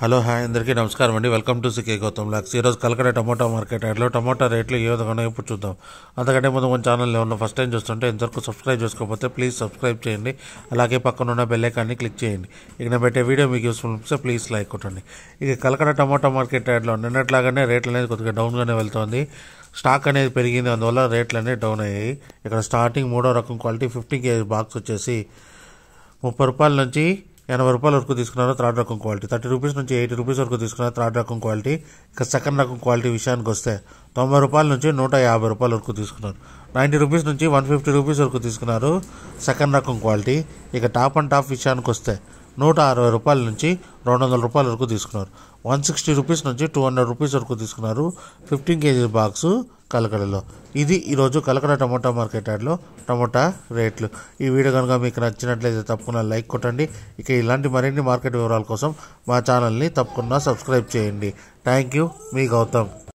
hello hi అందరికీ నమస్కారం అండి వెల్కమ్ టు సికే గౌతమ్ లాక్స్ ఈరోజు కలకడ టమోటా మార్కెట్ యాడ్లో టమోటా రేట్లు ఏ విధంగా ఉన్నాయో ఇప్పుడు చూద్దాం అంతకంటే ముందు మన ఛానల్ ఏమన్నా ఫస్ట్ టైం చూస్తుంటే ఇంతవరకు సబ్స్క్రైబ్ చేసుకోకపోతే ప్లీజ్ సబ్స్క్రైబ్ చేయండి అలాగే పక్కన ఉన్న బెల్ ఐకాన్ని క్లిక్ చేయండి ఇక నేను పెట్టే వీడియో మీకు యూస్ఫుల్ అనిపిస్తే ప్లీజ్ లైక్ కొట్టండి ఇక కలకడ టమోటా మార్కెట్ యాడ్లో నిన్నట్లాగానే రేట్లు అనేది కొద్దిగా డౌన్గానే వెళ్తోంది స్టాక్ అనేది పెరిగింది అందువల్ల రేట్లు అనేవి డౌన్ అయ్యాయి ఇక్కడ స్టార్టింగ్ మూడో రకం క్వాలిటీ ఫిఫ్టీ కేజీ బాక్స్ వచ్చేసి ముప్పై రూపాయల నుంచి ఎనభై రూపాయల వరకు తీసుకున్నారు థర్డ్ రకం క్వాలిటీ థర్టీ రూపీస్ నుంచి ఎయిటీ రూపీస్ వరకు తీసుకున్నారు థర్డ్ రకం క్వాలిటీ ఇక సెకండ్ రకం క్వాలిటీ విషయానికి వస్తే తొంభై రూపాయల నుంచి నూట యాభై రూపాయల వరకు తీసుకున్నారు నైంటీ రూపీస్ నుంచి వన్ ఫిఫ్టీ రూపీస్ వరకు తీసుకున్నారు సెకండ్ రకం క్వాలిటీ ఇక టాప్ అండ్ టాప్ విషయానికి వస్తే నూట అరవై రూపాయల నుంచి రెండు వందల రూపాయల వరకు తీసుకున్నారు వన్ సిక్స్టీ రూపీస్ నుంచి టూ హండ్రెడ్ రూపీస్ వరకు తీసుకున్నారు ఫిఫ్టీన్ కేజీ బాక్సు కలకడలో ఇది ఈరోజు కలకడ టమోటా మార్కెట్ యార్డ్లో టమోటా రేట్లు ఈ వీడియో కనుక మీకు నచ్చినట్లయితే తప్పకుండా లైక్ కొట్టండి ఇక ఇలాంటి మరిన్ని మార్కెట్ వివరాల కోసం మా ఛానల్ని తప్పకుండా సబ్స్క్రైబ్ చేయండి థ్యాంక్ యూ మీ గౌతమ్